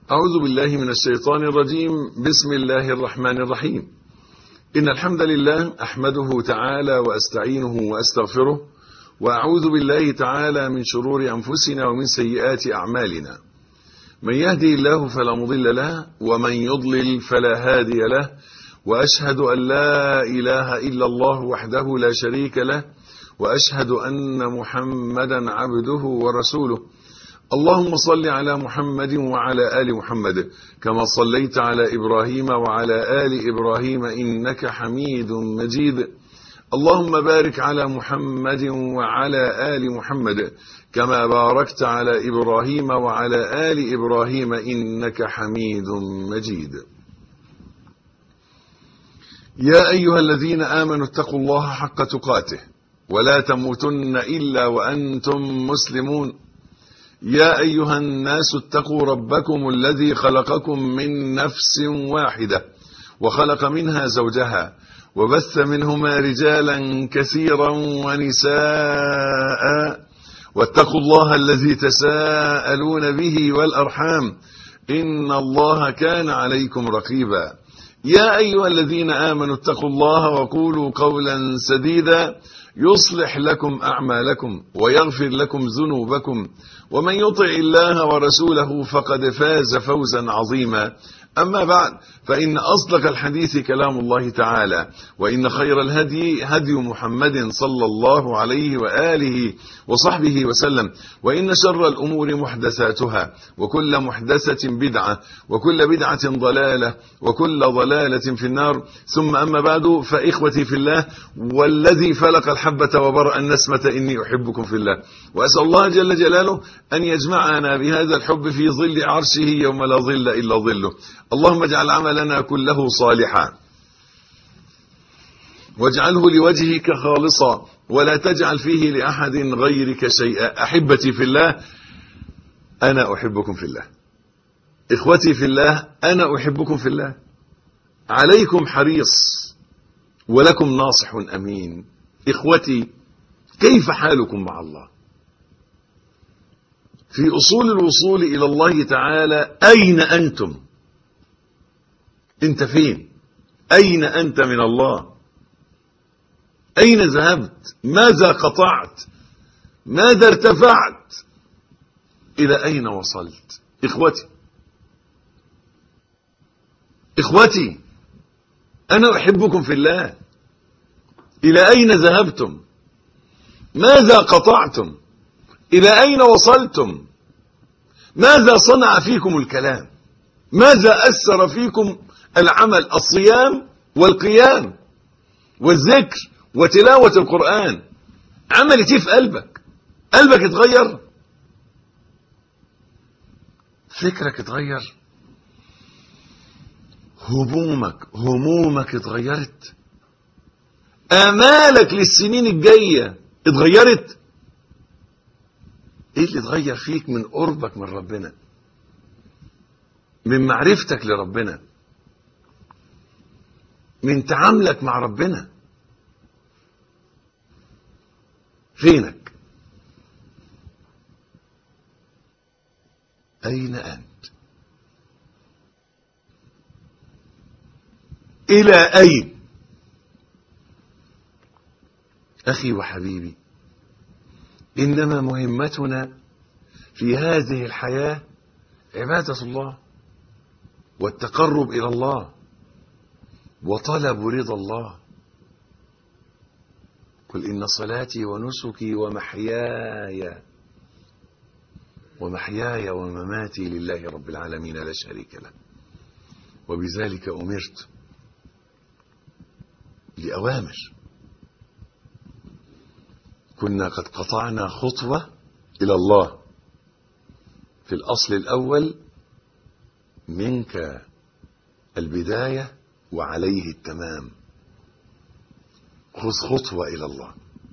أعوذ بالله من الشيطان الرجيم بسم الله الرحمن الرحيم إن الحمد لله أحمده تعالى وأستعينه وأستغفره وأعوذ بالله تعالى من شرور أنفسنا ومن سيئات أعمالنا من يهدي الله فلا مضل له ومن يضلل فلا هادي له وأشهد أن لا إله إلا الله وحده لا شريك له وأشهد أن محمدا عبده ورسوله اللهم صل على محمد وعلى آل محمد كما صليت على إبراهيم وعلى آل إبراهيم إنك حميد مجيد اللهم بارك على محمد وعلى آل محمد كما باركت على إبراهيم وعلى آل إبراهيم إنك حميد مجيد يا أيها الذين آمنوا اتقوا الله حق تقاته ولا تموتن إلا وأنتم مسلمون يا أيها الناس اتقوا ربكم الذي خلقكم من نفس واحدة وخلق منها زوجها وبث منهما رجالا كثيرا ونساء واتقوا الله الذي تساءلون به والأرحام إن الله كان عليكم رقيبا يا أيها الذين آمنوا اتقوا الله وقولوا قولا سديدا يصلح لكم أعمالكم ويغفر لكم ذنوبكم ومن يطع الله ورسوله فقد فاز فوزا عظيما أما بعد فإن أصدق الحديث كلام الله تعالى وإن خير الهدي هدي محمد صلى الله عليه وآله وصحبه وسلم وإن شر الأمور محدثاتها وكل محدثة بدعة وكل بدعة ضلالة وكل ضلالة في النار ثم أما بعد فإخوتي في الله والذي فلق الحبة وبرأ النسمة إني أحبكم في الله وأسأل الله جل جلاله أن يجمعنا بهذا الحب في ظل عرشه يوم لا ظل إلا ظله اللهم اجعل عملنا كله صالحا واجعله لوجهك خالصا ولا تجعل فيه لأحد غيرك شيئا أحبتي في الله أنا أحبكم في الله إخوتي في الله أنا أحبكم في الله عليكم حريص ولكم ناصح أمين إخوتي كيف حالكم مع الله في أصول الوصول إلى الله تعالى أين أنتم أنت فين أين أنت من الله أين ذهبت ماذا قطعت ماذا ارتفعت إلى أين وصلت إخوتي إخوتي أنا أحبكم في الله إلى أين ذهبتم ماذا قطعتم إلى أين وصلتم ماذا صنع فيكم الكلام ماذا أثر فيكم العمل الصيام والقيام والذكر وتلاوة القرآن عملت ايه في قلبك قلبك اتغير فكرك اتغير همومك همومك اتغيرت آمالك للسنين الجاية اتغيرت ايه اللي اتغير فيك من قربك من ربنا من معرفتك لربنا من تعاملك مع ربنا فينك أين أنت إلى أين أخي وحبيبي إنما مهمتنا في هذه الحياة عبادة الله والتقرب إلى الله وطلب رضا الله قل إن صلاتي ونسكي ومحياي ومحياي ومماتي لله رب العالمين لا شريك له وبذلك أمرت لأوامر كنا قد قطعنا خطوة إلى الله في الأصل الأول منك البداية وعليه التمام خذ خطوة إلى الله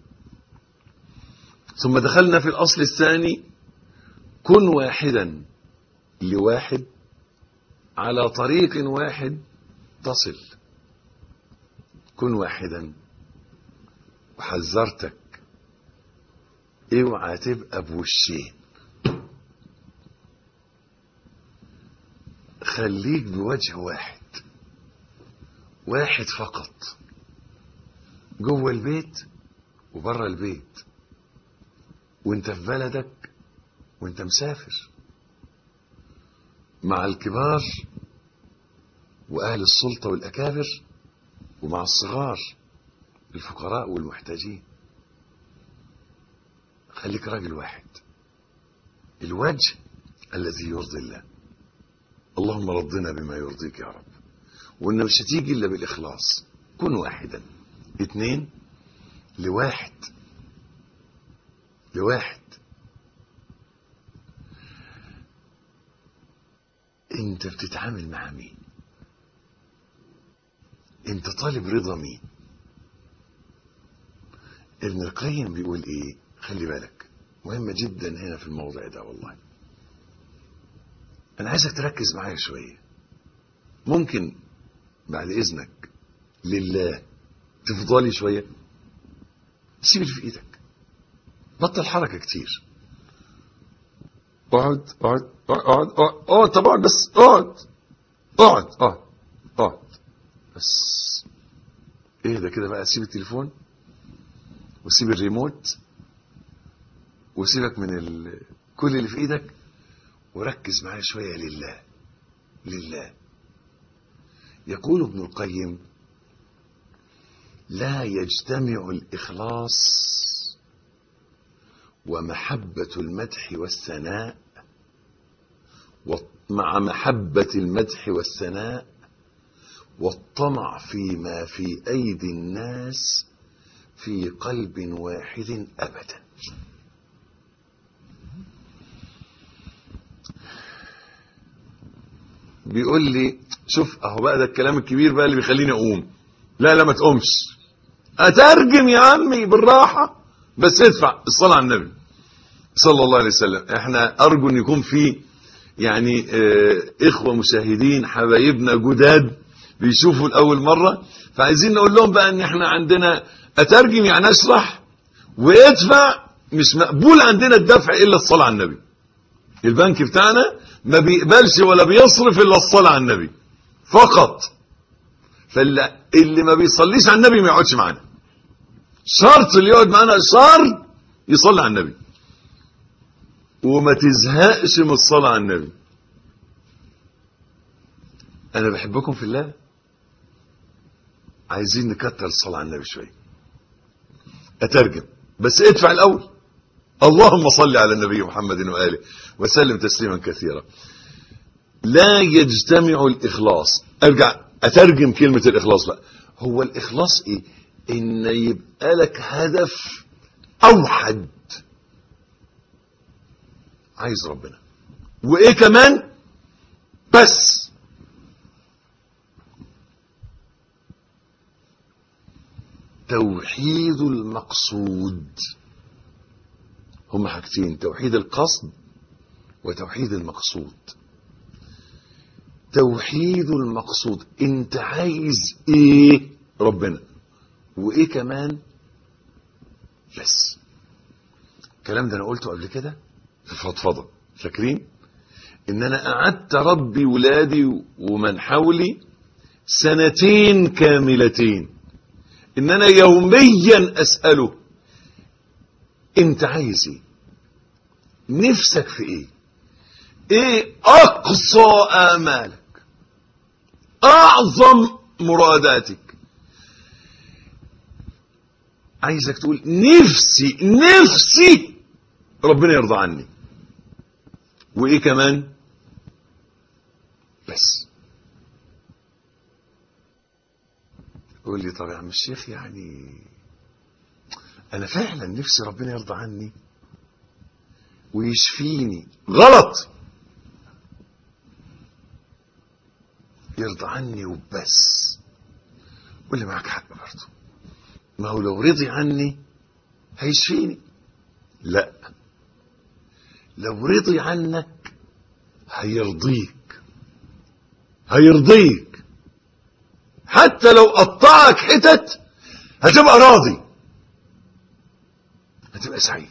ثم دخلنا في الأصل الثاني كن واحدا لواحد على طريق واحد تصل كن واحدا وحذرتك اوعى تبقى بوشين خليك بوجه واحد واحد فقط جوه البيت وبره البيت وانت في بلدك وانت مسافر مع الكبار واهل السلطه والاكابر ومع الصغار الفقراء والمحتاجين خليك راجل واحد الوجه الذي يرضي الله اللهم رضنا بما يرضيك يا رب وانه مش هتيجي الا بالاخلاص كن واحدا اتنين لواحد لواحد انت بتتعامل مع مين انت طالب رضا مين ابن القيم بيقول ايه خلي بالك مهمة جدا هنا في الموضع ده والله انا عايزك تركز معايا شوية ممكن بعد اذنك لله تفضلي شوية سيب اللي في ايدك بطل حركة كتير اقعد اقعد اقعد اقعد اقعد طبعا بس اقعد اقعد اقعد اقعد بس ايه ده كده بقى سيب التليفون وسيب الريموت وسيبك من ال... كل اللي في ايدك وركز معايا شويه لله لله يقول ابن القيم لا يجتمع الاخلاص ومحبه المدح والثناء مع محبه المدح والثناء والطمع فيما في ايدي الناس في قلب واحد ابدا بيقول لي شوف اهو بقى ده الكلام الكبير بقى اللي بيخليني اقوم لا لا ما تقومش اترجم يا عمي بالراحه بس ادفع الصلاه على النبي صلى الله عليه وسلم احنا ارجو ان يكون في يعني اه اخوه مشاهدين حبايبنا جداد بيشوفوا لاول مره فعايزين نقول لهم بقى ان احنا عندنا اترجم يعني اشرح وادفع مش مقبول عندنا الدفع الا الصلاه على النبي البنك بتاعنا ما بيقبلش ولا بيصرف الا الصلاه على النبي فقط فاللي اللي ما بيصليش على النبي ما يقعدش معانا شرط اللي يقعد معانا شرط يصلي على النبي وما تزهقش من الصلاه على النبي انا بحبكم في الله عايزين نكتر الصلاه على النبي شويه اترجم بس ادفع الاول اللهم صل على النبي محمد واله وسلم تسليما كثيرا لا يجتمع الاخلاص ارجع اترجم كلمه الاخلاص بقى هو الاخلاص ايه ان يبقى لك هدف اوحد عايز ربنا وايه كمان بس توحيد المقصود هما حاجتين توحيد القصد وتوحيد المقصود توحيد المقصود انت عايز ايه ربنا وايه كمان بس الكلام ده انا قلته قبل كده في فضفضه فاكرين ان انا قعدت اربي ولادي ومن حولي سنتين كاملتين ان انا يوميا اساله انت عايز ايه نفسك في ايه ايه اقصى امالك اعظم مراداتك عايزك تقول نفسي نفسي ربنا يرضى عني وايه كمان بس يقول لي طب يا عم الشيخ يعني انا فعلا نفسي ربنا يرضى عني ويشفيني غلط يرضى عني وبس واللي معاك حق برضه ما هو لو رضي عني هيشفيني لا لو رضي عنك هيرضيك هيرضيك حتى لو قطعك حتت هتبقى راضي هتبقى سعيد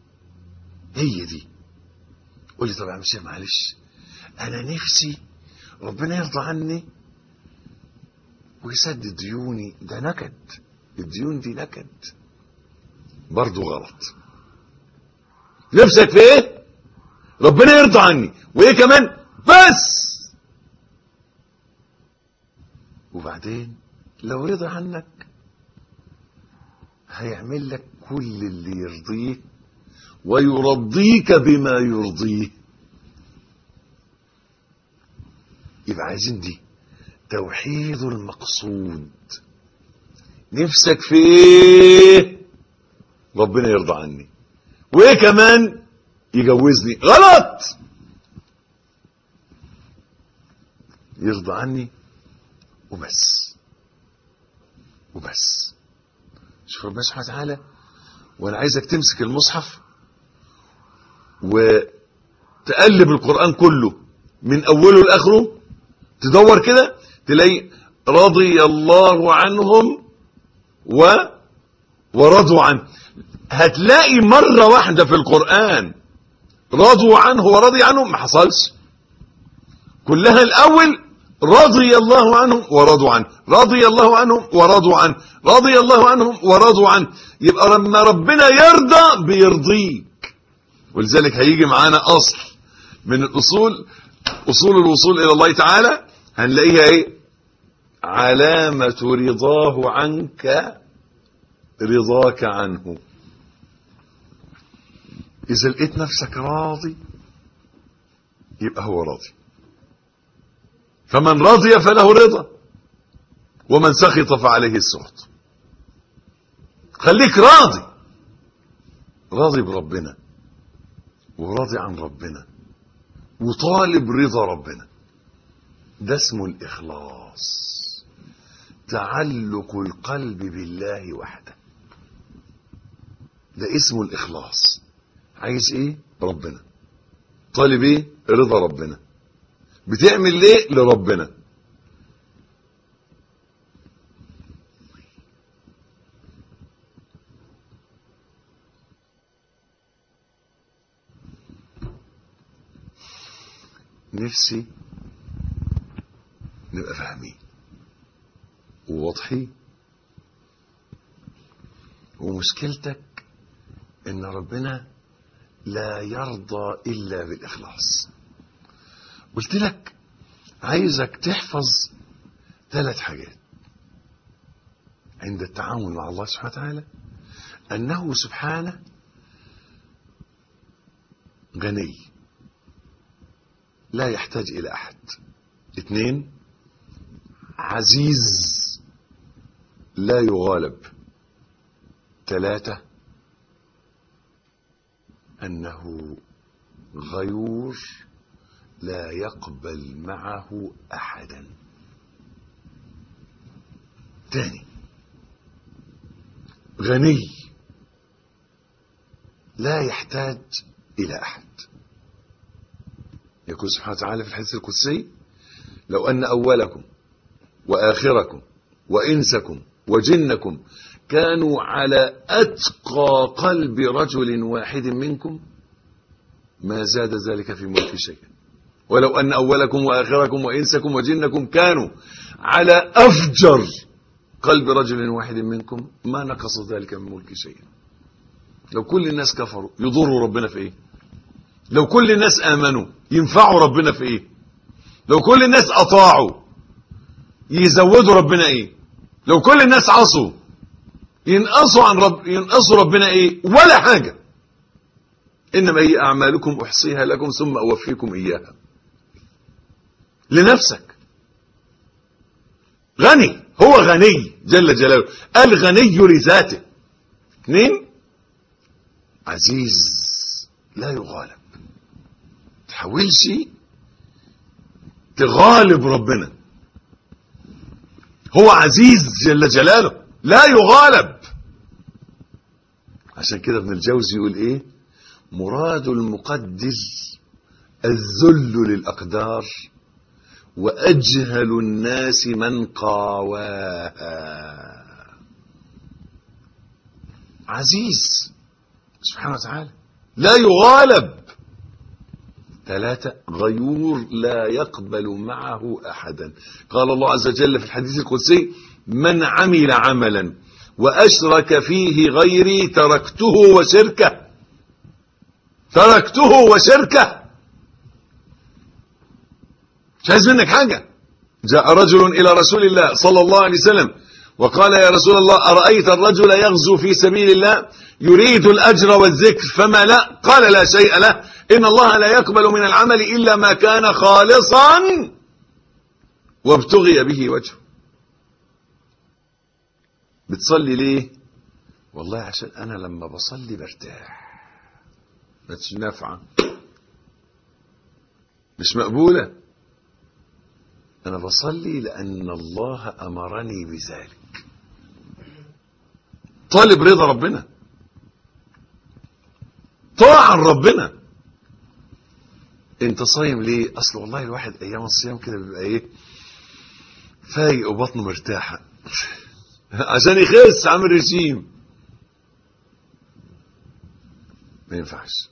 هي دي قول لي طب يا عم الشيخ معلش انا نفسي ربنا يرضى عني ويسدد ديوني ده نكد الديون دي نكد برضه غلط نفسك في ايه ربنا يرضى عني وايه كمان بس وبعدين لو رضى عنك هيعمل لك كل اللي يرضيه ويرضيك بما يرضيه يبقى عايزين دي توحيد المقصود نفسك في ايه ربنا يرضى عني وايه كمان يجوزني غلط يرضى عني وبس وبس شوف ربنا سبحانه وتعالى وانا عايزك تمسك المصحف وتقلب القرآن كله من اوله لاخره تدور كده تلاقي رضي الله عنهم و ورضوا عنه هتلاقي مرة واحدة في القرآن رضوا عنه ورضي عنهم ما حصلش كلها الأول رضي الله عنهم ورضوا عنه رضي الله عنهم ورضوا عنه رضي الله عنهم ورضوا عنه يبقى لما ربنا يرضى بيرضيك ولذلك هيجي معانا أصل من الأصول أصول الوصول إلى الله تعالى هنلاقيها إيه علامة رضاه عنك رضاك عنه إذا لقيت نفسك راضي يبقى هو راضي فمن رضي فله رضا ومن سخط فعليه السخط خليك راضي راضي بربنا وراضي عن ربنا وطالب رضا ربنا ده اسمه الإخلاص تعلق القلب بالله وحده ده اسمه الإخلاص عايز ايه ربنا طالب ايه رضا ربنا بتعمل ليه لربنا نفسي نبقى فاهمين وواضحين ومشكلتك ان ربنا لا يرضى الا بالاخلاص قلت لك عايزك تحفظ ثلاث حاجات عند التعامل مع الله سبحانه وتعالى انه سبحانه غني لا يحتاج الى احد اثنين عزيز لا يغالب ثلاثة أنه غيور لا يقبل معه أحدا تاني غني لا يحتاج إلى أحد يقول سبحانه وتعالى في الحديث القدسي لو أن أولكم وآخركم وإنسكم وجنكم كانوا على أتقى قلب رجل واحد منكم ما زاد ذلك في ملك شيئا ولو أن أولكم وآخركم وإنسكم وجنكم كانوا على أفجر قلب رجل واحد منكم ما نقص ذلك من ملك شيئا لو كل الناس كفروا يضروا ربنا في ايه لو كل الناس آمنوا ينفعوا ربنا في ايه لو كل الناس أطاعوا يزودوا ربنا ايه لو كل الناس عصوا ينقصوا عن رب ينقصوا ربنا ايه ولا حاجة انما هي اعمالكم احصيها لكم ثم اوفيكم اياها لنفسك غني هو غني جل جلاله الغني لذاته اثنين عزيز لا يغالب تحاولش تغالب ربنا هو عزيز جل جلاله لا يغالب عشان كده ابن الجوزي يقول ايه مراد المقدر الذل للأقدار وأجهل الناس من قاواها عزيز سبحانه وتعالى لا يغالب ثلاثة غيور لا يقبل معه أحدا قال الله عز وجل في الحديث القدسي من عمل عملا وأشرك فيه غيري تركته وشركه تركته وشركه مش عايز منك حاجة جاء رجل إلى رسول الله صلى الله عليه وسلم وقال يا رسول الله أرأيت الرجل يغزو في سبيل الله يريد الأجر والذكر فما لا قال لا شيء له إن الله لا يقبل من العمل إلا ما كان خالصا وابتغي به وجهه بتصلي ليه والله عشان أنا لما بصلي برتاح مش نافعة مش مقبولة أنا بصلي لأن الله أمرني بذلك طالب رضا ربنا طاعة ربنا انت صايم ليه اصل والله الواحد ايام الصيام كده بيبقى ايه فايق وبطنه مرتاحة عشان يخس عامل رجيم ما ينفعش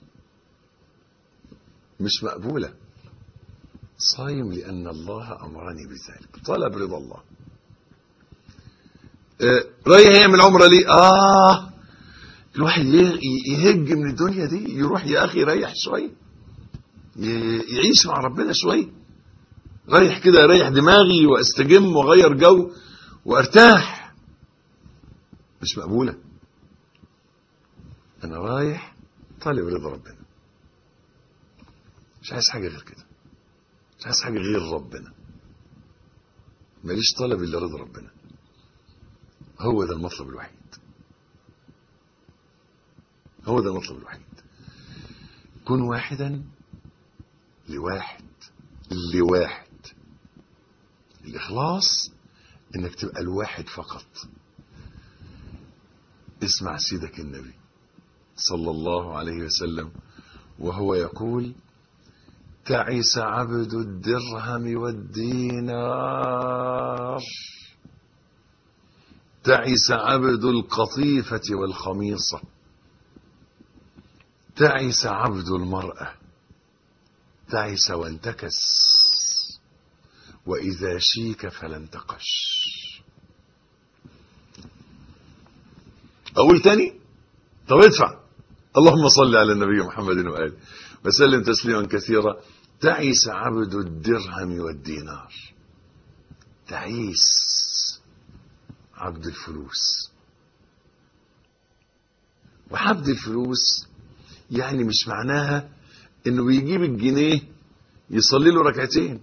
مش مقبولة صايم لأن الله أمرني بذلك طلب رضا الله آه رايح يعمل عمرة ليه آه الواحد يهج من الدنيا دي يروح يا أخي يريح شوية يعيش مع ربنا شوية رايح كده اريح دماغي واستجم واغير جو وارتاح مش مقبولة انا رايح طالب رضا ربنا مش عايز حاجة غير كده مش عايز حاجة غير ربنا ماليش طلب الا رضا ربنا هو ده المطلب الوحيد هو ده المطلب الوحيد كن واحدا لواحد لواحد الإخلاص إنك تبقى الواحد فقط اسمع سيدك النبي صلى الله عليه وسلم وهو يقول تعس عبد الدرهم والدينار تعس عبد القطيفة والخميصة تعس عبد المرأة تعس وانتكس وإذا شيك فلا انتقش أقول تاني طب ادفع اللهم صل على النبي محمد وآله وسلم تسليما كثيرا تعس عبد الدرهم والدينار تعيس عبد الفلوس وعبد الفلوس يعني مش معناها انه بيجيب الجنيه يصلي له ركعتين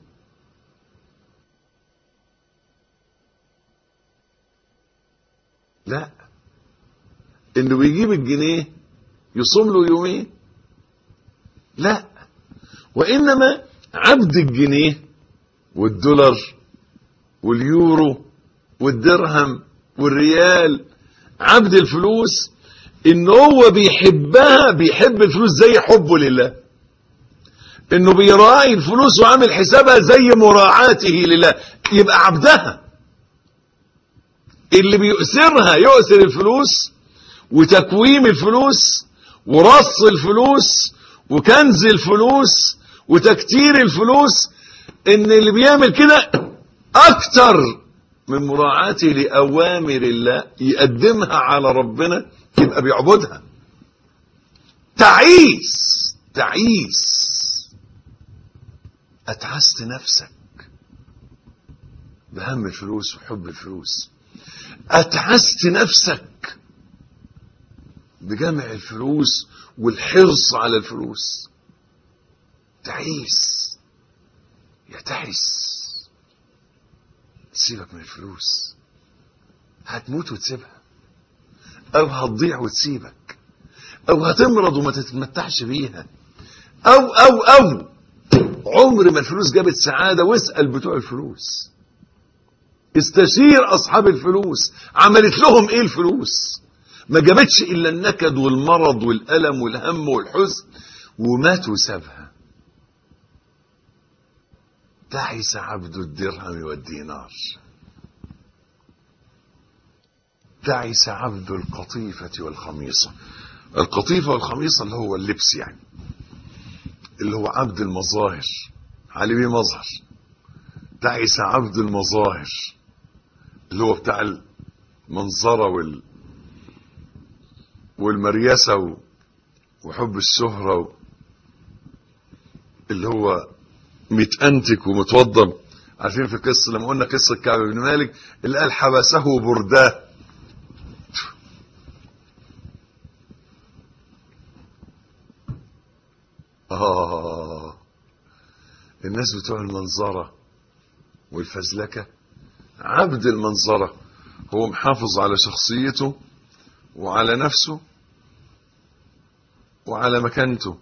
لا انه بيجيب الجنيه يصوم له يومين لا وانما عبد الجنيه والدولار واليورو والدرهم والريال عبد الفلوس ان هو بيحبها بيحب الفلوس زي حبه لله انه بيراعي الفلوس وعامل حسابها زي مراعاته لله يبقى عبدها اللي بيؤثرها يؤثر الفلوس وتكويم الفلوس ورص الفلوس وكنز الفلوس وتكتير الفلوس ان اللي بيعمل كده اكتر من مراعاته لاوامر الله يقدمها على ربنا يبقى بيعبدها تعيس تعيس اتعست نفسك بهم الفلوس وحب الفلوس اتعست نفسك بجمع الفلوس والحرص على الفلوس تعيس يتعس سيبك من الفلوس هتموت وتسيبها او هتضيع وتسيبك او هتمرض وما تتمتعش بيها او او او عمر ما الفلوس جابت سعادة واسأل بتوع الفلوس استشير اصحاب الفلوس عملت لهم ايه الفلوس ما جابتش الا النكد والمرض والالم والهم والحزن ومات وسابها تعس عبد الدرهم والدينار تعس عبد القطيفة والخميصة القطيفة والخميصة اللي هو اللبس يعني اللي هو عبد المظاهر علي بيه مظهر تعس عبد المظاهر اللي هو بتاع المنظرة وال والمريسة و... وحب الشهرة و... اللي هو متأنتك ومتوضب عارفين في قصة لما قلنا قصة كعب بن مالك اللي قال حبسه برداه آه الناس بتوع المنظرة والفزلكة عبد المنظرة هو محافظ على شخصيته وعلى نفسه وعلى مكانته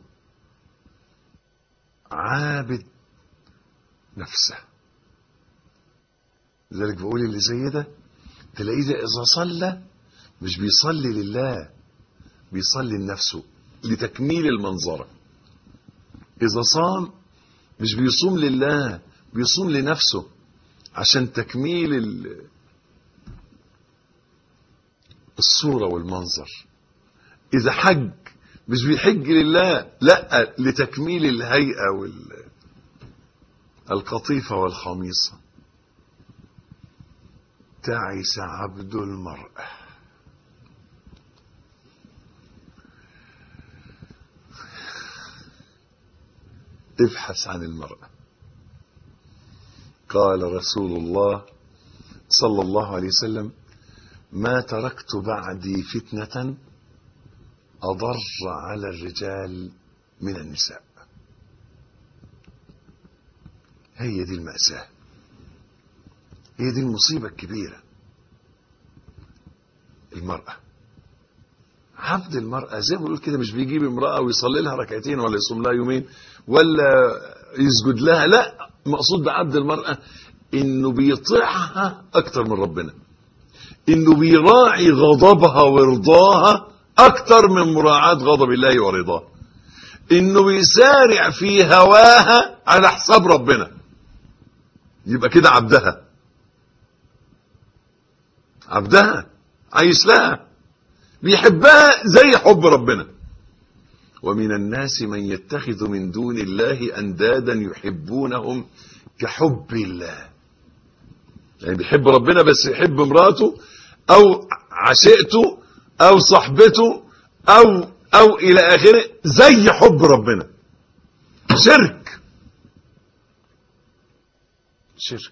عابد نفسه لذلك بقول اللي زي ده تلاقيه ده إذا صلى مش بيصلي لله بيصلي لنفسه لتكميل المنظرة إذا صام مش بيصوم لله بيصوم لنفسه عشان تكميل الصورة والمنظر إذا حج مش بيحج لله لا لتكميل الهيئة وال القطيفة والخميصة تعس عبد المرأة ابحث عن المرأة قال رسول الله صلى الله عليه وسلم ما تركت بعدي فتنة أضر على الرجال من النساء هي دي المأساة هي دي المصيبة الكبيرة المرأة عبد المرأة زي ما بيقول كده مش بيجيب امرأة ويصلي لها ركعتين ولا يصوم لها يومين ولا يسجد لها لا مقصود بعبد المرأة انه بيطيعها اكتر من ربنا انه بيراعي غضبها ورضاها اكتر من مراعاة غضب الله ورضاه انه بيسارع في هواها على حساب ربنا يبقى كده عبدها عبدها عايش لها بيحبها زي حب ربنا ومن الناس من يتخذ من دون الله اندادا يحبونهم كحب الله يعني بيحب ربنا بس يحب مراته او عشيقته او صاحبته او او الى اخره زي حب ربنا شرك شرك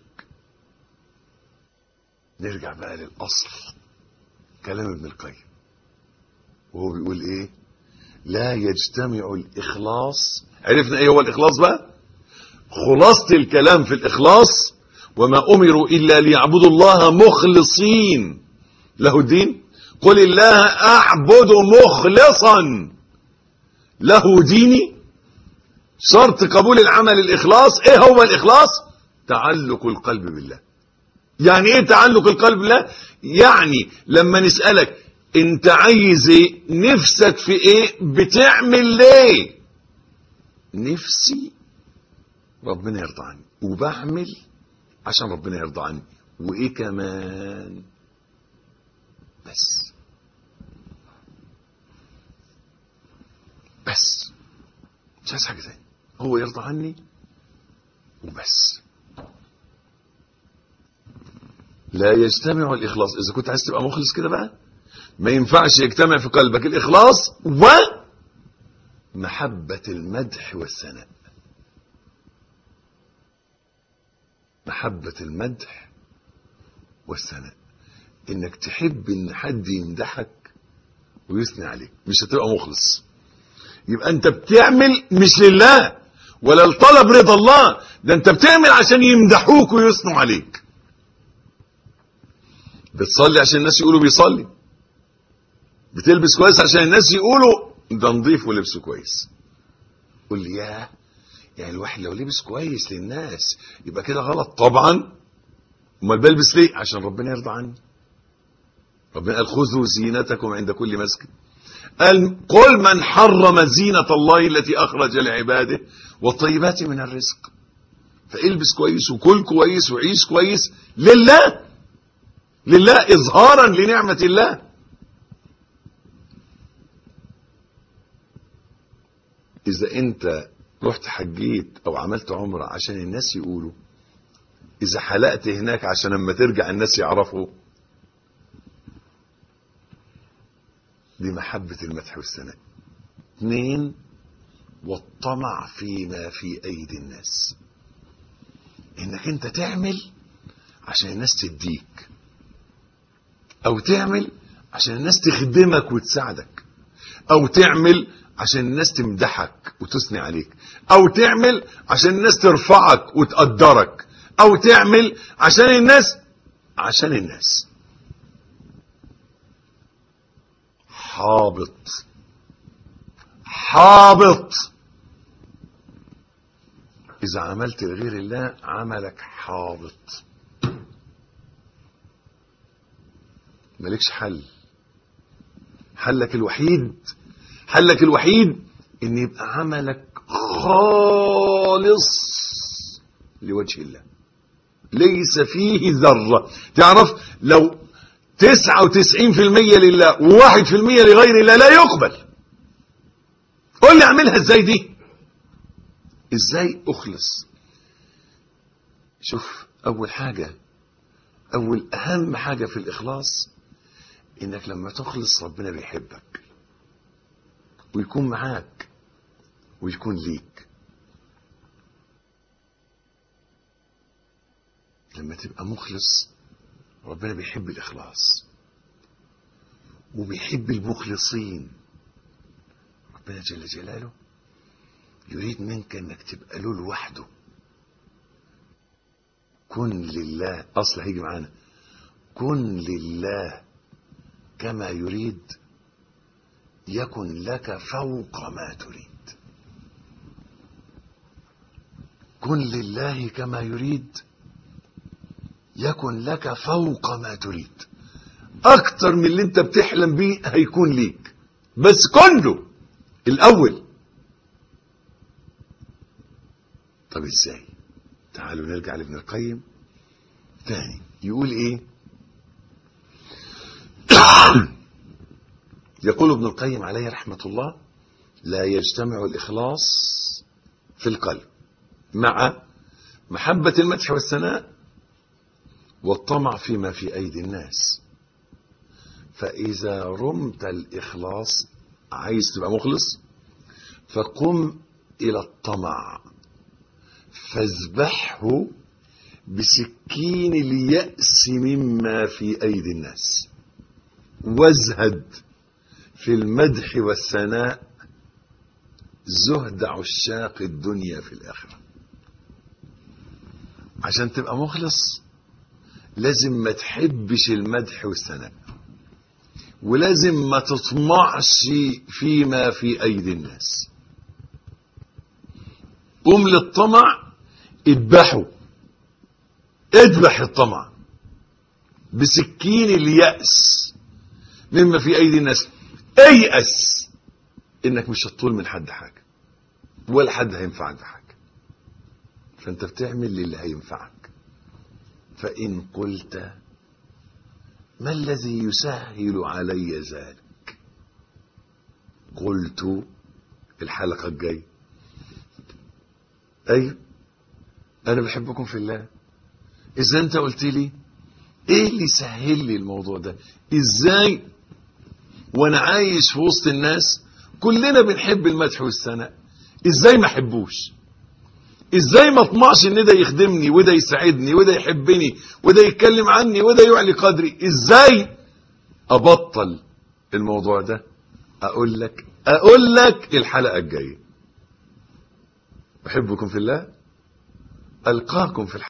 نرجع بقى للاصل كلام ابن القيم وهو بيقول ايه لا يجتمع الاخلاص عرفنا ايه هو الاخلاص بقى خلاصة الكلام في الاخلاص وما امروا الا ليعبدوا الله مخلصين له الدين قل الله اعبد مخلصا له ديني شرط قبول العمل الاخلاص ايه هو الاخلاص تعلق القلب بالله يعني ايه تعلق القلب بالله يعني لما نسألك انت عايز ايه نفسك في ايه بتعمل ليه نفسي ربنا يرضى عني وبعمل عشان ربنا يرضى عني وايه كمان بس بس مش عايز حاجه تاني هو يرضى عني وبس لا يجتمع الإخلاص إذا كنت عايز تبقى مخلص كده بقى ما ينفعش يجتمع في قلبك الإخلاص ومحبة المدح والثناء محبة المدح والثناء إنك تحب إن حد يمدحك ويثني عليك مش هتبقى مخلص يبقى أنت بتعمل مش لله ولا الطلب رضا الله ده أنت بتعمل عشان يمدحوك ويثنوا عليك بتصلي عشان الناس يقولوا بيصلي بتلبس كويس عشان الناس يقولوا ده نظيف ولبسه كويس قول لي ياه يعني الواحد لو لبس كويس للناس يبقى كده غلط طبعا امال بلبس ليه عشان ربنا يرضى عني ربنا قال خذوا زينتكم عند كل مسجد قال قل من حرم زينة الله التي أخرج لعباده والطيبات من الرزق فالبس كويس وكل كويس وعيش كويس لله لله إظهارا لنعمة الله إذا أنت رحت حجيت او عملت عمرة عشان الناس يقولوا اذا حلقت هناك عشان لما ترجع الناس يعرفوا دي محبة المدح والثناء اثنين والطمع فيما في ايدي الناس انك انت تعمل عشان الناس تديك او تعمل عشان الناس تخدمك وتساعدك او تعمل عشان الناس تمدحك وتثني عليك او تعمل عشان الناس ترفعك وتقدرك او تعمل عشان الناس عشان الناس حابط حابط اذا عملت لغير الله عملك حابط مالكش حل حلك الوحيد حلك الوحيد ان يبقى عملك خالص لوجه الله ليس فيه ذرة تعرف لو تسعة وتسعين في المية لله وواحد في المية لغير الله لا يقبل قول لي اعملها ازاي دي ازاي اخلص شوف اول حاجة اول اهم حاجة في الاخلاص انك لما تخلص ربنا بيحبك ويكون معاك ويكون ليك لما تبقى مخلص ربنا بيحب الإخلاص وبيحب المخلصين ربنا جل جلاله يريد منك انك تبقى له لوحده كن لله اصل هيجي معانا كن لله كما يريد يكن لك فوق ما تريد كن لله كما يريد يكن لك فوق ما تريد اكتر من اللي انت بتحلم بيه هيكون ليك بس كن له الاول طب ازاي تعالوا نرجع لابن القيم تاني يقول ايه يقول ابن القيم عليه رحمة الله لا يجتمع الإخلاص في القلب مع محبة المدح والثناء والطمع فيما في أيدي الناس فإذا رمت الإخلاص عايز تبقى مخلص فقم إلى الطمع فاذبحه بسكين اليأس مما في أيدي الناس وازهد في المدح والثناء زهد عشاق الدنيا في الآخرة عشان تبقى مخلص لازم ما تحبش المدح والثناء ولازم ما تطمعش فيما في أيدي الناس قم للطمع اذبحه اذبح الطمع بسكين اليأس مما في أيدي الناس ايأس انك مش هتطول من حد حاجة ولا حد هينفعك بحاجة فانت بتعمل للي هينفعك فإن قلت ما الذي يسهل علي ذلك قلت الحلقة الجاية أيوة أنا بحبكم في الله إذا أنت قلت لي إيه اللي سهل لي الموضوع ده إزاي وأنا عايش في وسط الناس كلنا بنحب المدح والثناء إزاي ما أحبوش ازاي ما اطمعش ان ده يخدمني وده يساعدني وده يحبني وده يتكلم عني وده يعلي قدري ازاي ابطل الموضوع ده اقول لك اقول لك الحلقه الجايه بحبكم في الله القاكم في الحلقة